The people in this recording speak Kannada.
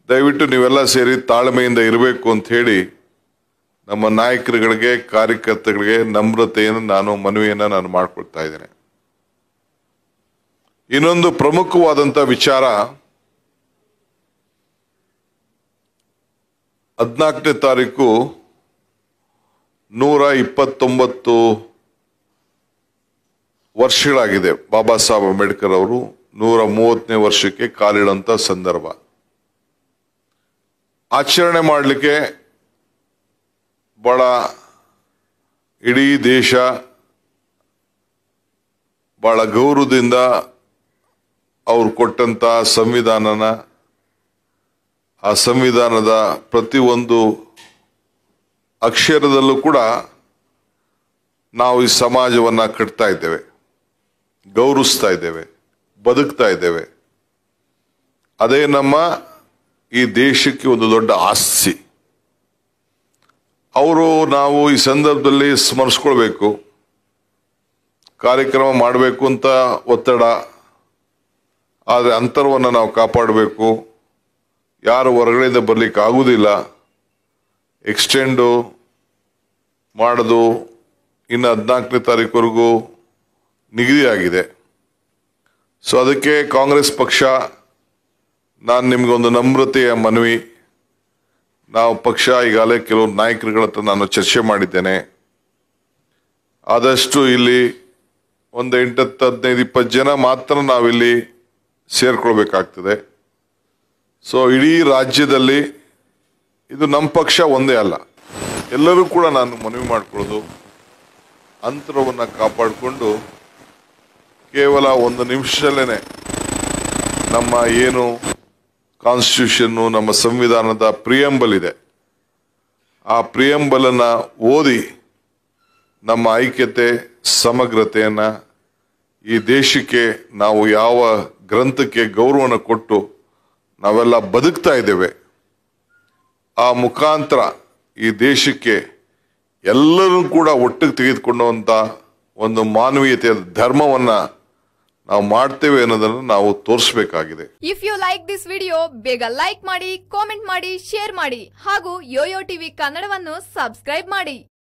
ದಯವಿಟ್ಟು ನೀವೆಲ್ಲ ಸೇರಿ ತಾಳ್ಮೆಯಿಂದ ಇರಬೇಕು ಅಂತ ಹೇಳಿ ನಮ್ಮ ನಾಯಕರುಗಳಿಗೆ ಕಾರ್ಯಕರ್ತರಿಗೆ ನಮ್ರತೆಯನ್ನು ನಾನು ಮನವಿಯನ್ನು ನಾನು ಮಾಡಿಕೊಳ್ತಾ ಇದ್ದೇನೆ ಇನ್ನೊಂದು ಪ್ರಮುಖವಾದಂಥ ವಿಚಾರ ಹದಿನಾಲ್ಕನೇ ತಾರೀಕು ನೂರ ಇಪ್ಪತ್ತೊಂಬತ್ತು ವರ್ಷಗಳಾಗಿದೆ ಬಾಬಾ ಸಾಹೇಬ್ ಅಂಬೇಡ್ಕರ್ ಅವರು ನೂರ ಮೂವತ್ತನೇ ವರ್ಷಕ್ಕೆ ಕಾಲಿಡಂತ ಸಂದರ್ಭ ಆಚರಣೆ ಮಾಡಲಿಕ್ಕೆ ಬಹಳ ಇಡೀ ದೇಶ ಬಹಳ ಗೌರವದಿಂದ ಅವ್ರು ಕೊಟ್ಟಂತ ಸಂವಿಧಾನನ ಆ ಸಂವಿಧಾನದ ಪ್ರತಿಯೊಂದು ಅಕ್ಷರದಲ್ಲೂ ಕೂಡ ನಾವು ಈ ಸಮಾಜವನ್ನ ಕಟ್ತಾ ಇದ್ದೇವೆ ಗೌರವಿಸ್ತಾ ಇದ್ದೇವೆ ಬದುಕ್ತಾ ಇದ್ದೇವೆ ಅದೇ ನಮ್ಮ ಈ ದೇಶಕ್ಕೆ ಒಂದು ದೊಡ್ಡ ಆಸ್ತಿ ಅವರು ನಾವು ಈ ಸಂದರ್ಭದಲ್ಲಿ ಸ್ಮರಿಸ್ಕೊಳ್ಬೇಕು ಕಾರ್ಯಕ್ರಮ ಮಾಡಬೇಕು ಅಂತ ಒತ್ತಡ ಆದರೆ ಅಂತರವನ್ನು ನಾವು ಕಾಪಾಡಬೇಕು ಯಾರು ಹೊರಗಡೆಯಿಂದ ಬರ್ಲಿಕ್ಕೆ ಆಗುವುದಿಲ್ಲ ಎಕ್ಸ್ಟೆಂಡು ಮಾಡೋದು ಇನ್ನು ಹದಿನಾಲ್ಕನೇ ತಾರೀಕುವರೆಗೂ ನಿಗದಿಯಾಗಿದೆ ಸೊ ಅದಕ್ಕೆ ಕಾಂಗ್ರೆಸ್ ಪಕ್ಷ ನಾನು ನಿಮಗೊಂದು ನಮ್ರತೆಯ ಮನವಿ ನಾವು ಪಕ್ಷ ಈಗಾಗಲೇ ಕೆಲವು ನಾಯಕರುಗಳ ಹತ್ರ ನಾನು ಚರ್ಚೆ ಮಾಡಿದ್ದೇನೆ ಆದಷ್ಟು ಇಲ್ಲಿ ಒಂದು ಎಂಟತ್ತು ಹದಿನೈದು ಇಪ್ಪತ್ತು ಜನ ಮಾತ್ರ ನಾವಿಲ್ಲಿ ಸೇರ್ಕೊಳ್ಬೇಕಾಗ್ತದೆ ಸೊ ಇಡೀ ರಾಜ್ಯದಲ್ಲಿ ಇದು ನಮ್ಮ ಪಕ್ಷ ಒಂದೇ ಅಲ್ಲ ಎಲ್ಲರೂ ಕೂಡ ನಾನು ಮನವಿ ಮಾಡಿಕೊಳ್ಳೋದು ಅಂತರವನ್ನು ಕಾಪಾಡಿಕೊಂಡು ಕೇವಲ ಒಂದು ನಿಮಿಷದಲ್ಲೇ ನಮ್ಮ ಏನು ಕಾನ್ಸ್ಟಿಟ್ಯೂಷನ್ನು ನಮ್ಮ ಸಂವಿಧಾನದ ಪ್ರಿಯಂಬಲ್ ಇದೆ ಆ ಪ್ರಿಯಂಬಲನ್ನ ಓದಿ ನಮ್ಮ ಐಕ್ಯತೆ ಸಮಗ್ರತೆಯನ್ನ ಈ ದೇಶಕ್ಕೆ ನಾವು ಯಾವ ಗ್ರಂಥಕ್ಕೆ ಗೌರವನ ಕೊಟ್ಟು ನಾವೆಲ್ಲ ಬದುಕ್ತಾ ಇದ್ದೇವೆ ಆ ಮುಖಾಂತರ ಈ ದೇಶಕ್ಕೆ ಎಲ್ಲರೂ ಕೂಡ ಒಟ್ಟಿಗೆ ತೆಗೆದುಕೊಂಡಂತ ಒಂದು ಮಾನವೀಯತೆಯ ಧರ್ಮವನ್ನ ನಾವು ಮಾಡ್ತೇವೆ ಅನ್ನೋದನ್ನು ನಾವು ತೋರಿಸಬೇಕಾಗಿದೆ if you like this video ಬೇಗ ಲೈಕ್ ಮಾಡಿ ಕಾಮೆಂಟ್ ಮಾಡಿ ಶೇರ್ ಮಾಡಿ ಹಾಗೂ ಯೋಯೋ ಟಿವಿ ಕನ್ನಡವನ್ನು ಸಬ್ಸ್ಕ್ರೈಬ್ ಮಾಡಿ